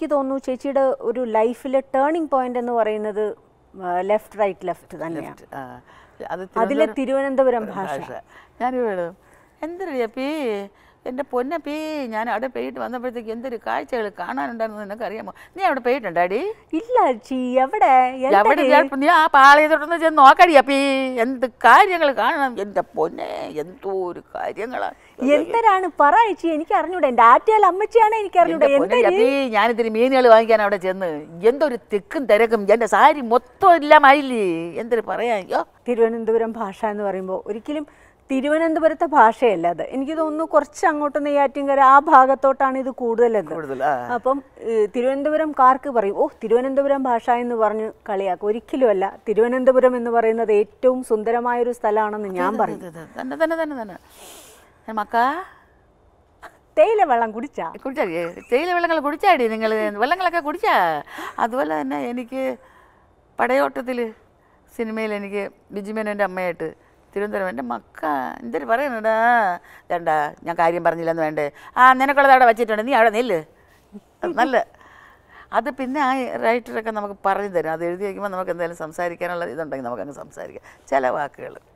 എനിക്ക് തോന്നുന്നു ചേച്ചിയുടെ ഒരു ലൈഫിലെ ടേണിംഗ് പോയിന്റ് എന്ന് പറയുന്നത് ലെഫ്റ്റ് റൈറ്റ് ലെഫ്റ്റ് തന്നെയാണ് ആ, അത് അതിലെ തിരുവനന്തപുരം തിരുവനന്തപുരം ഭാഷ ഭാഷ ഞാനിവിടെ എന്തൊരു പീ എൻ്റെ പൊന്നപ്പീ ഞാൻ അവിടെ പോയിട്ട് വന്നപ്പോഴത്തേക്ക് എന്തൊരു കാഴ്ചകൾ കാണാനുണ്ടായിരുന്നു നിനക്ക് അറിയാമോ നീ അവിടെ പോയിട്ടുണ്ടാടി ഇല്ല ചീ എവിടെ എവിടെ എന്തടി? ഞാൻ- നീ ആ പാളയത്തോട്ടൊന്ന് ചെന്ന് നോക്കടി അപ്പീ എന്ത് കാര്യങ്ങൾ കാണണം എൻ്റെ പൊന്നെ എന്തോ ഒരു കാര്യങ്ങളാണ് എന്തരാണ് പറ ചേച്ചി എനിക്ക് അറിഞ്ഞൂടെ എന്റെ ആറ്റിയാൽ അമ്മച്ചിയാണ് എനിക്ക് അറിഞ്ഞൂടെ എൻ്റെ പൊന്നേ, അപ്പീ ഞാനിത്തിരി മീനുകൾ വാങ്ങിക്കാൻ അവിടെ ചെന്ന് എന്തൊരു തിക്കും തിരക്കും എൻ്റെ സാരി മൊത്തം ഇല്ലാമായില്ലേ എന്തൊരു പറയാ അയ്യോ തിരുവനന്തപുരം ഭാഷ എന്ന് പറയുമ്പോൾ ഒരിക്കലും തിരുവനന്തപുരത്തെ ഭാഷയല്ല അത് എനിക്ക് തോന്നുന്നു കുറച്ച് അങ്ങോട്ട് നെയ്യാറ്റിൻകര ആ ഭാഗത്തോട്ടാണ് ഇത് കൂടുതലത് കൂടുതൽ ആ അപ്പം ഏഹ്, തിരുവനന്തപുരംകാർക്ക് പറയും ഓ തിരുവനന്തപുരം ഭാഷ എന്ന് പറഞ്ഞ് കളിയാക്കും ഒരിക്കലുമല്ല തിരുവനന്തപുരം എന്ന് പറയുന്നത് ഏറ്റവും സുന്ദരമായൊരു സ്ഥലമാണെന്ന് ഞാൻ പറയും ഇത്, ഇത്, തന്നെ തന്നെ തന്നെ തന്നെ ഏ, മക്കാ തേയില വെള്ളം കുടിച്ചാ കുടിച്ചാടി തേയില വെള്ളങ്ങൾ കുടിച്ചാടി നിങ്ങൾ വെള്ളങ്ങളൊക്കെ കുടിച്ചാ അതുപോലെ തന്നെ എനിക്ക് പടയോട്ടത്തിൽ സിനിമയിൽ എനിക്ക് ബിജിമേനൻ്റെ അമ്മയായിട്ട് തിരുവനന്തപുരം എൻ്റെ മക്ക എന്തൊരു പറയണടാ വേണ്ട ഞാൻ കാര്യം പറഞ്ഞില്ലെന്ന് വേണ്ടേ ആ നിനക്കുള്ളത് അവിടെ വെച്ചിട്ടുണ്ട് നീ അവിടെ നില്ല് അത് നല്ല അത് പിന്നെ ആ റൈറ്ററൊക്കെ നമുക്ക് പറഞ്ഞു തരും അത് എഴുതി വയ്ക്കുമ്പോൾ നമുക്ക് എന്തായാലും സംസാരിക്കാനുള്ള ഇതുണ്ടെങ്കിൽ നമുക്കങ്ങ് സംസാരിക്കാം ചില വാക്കുകൾ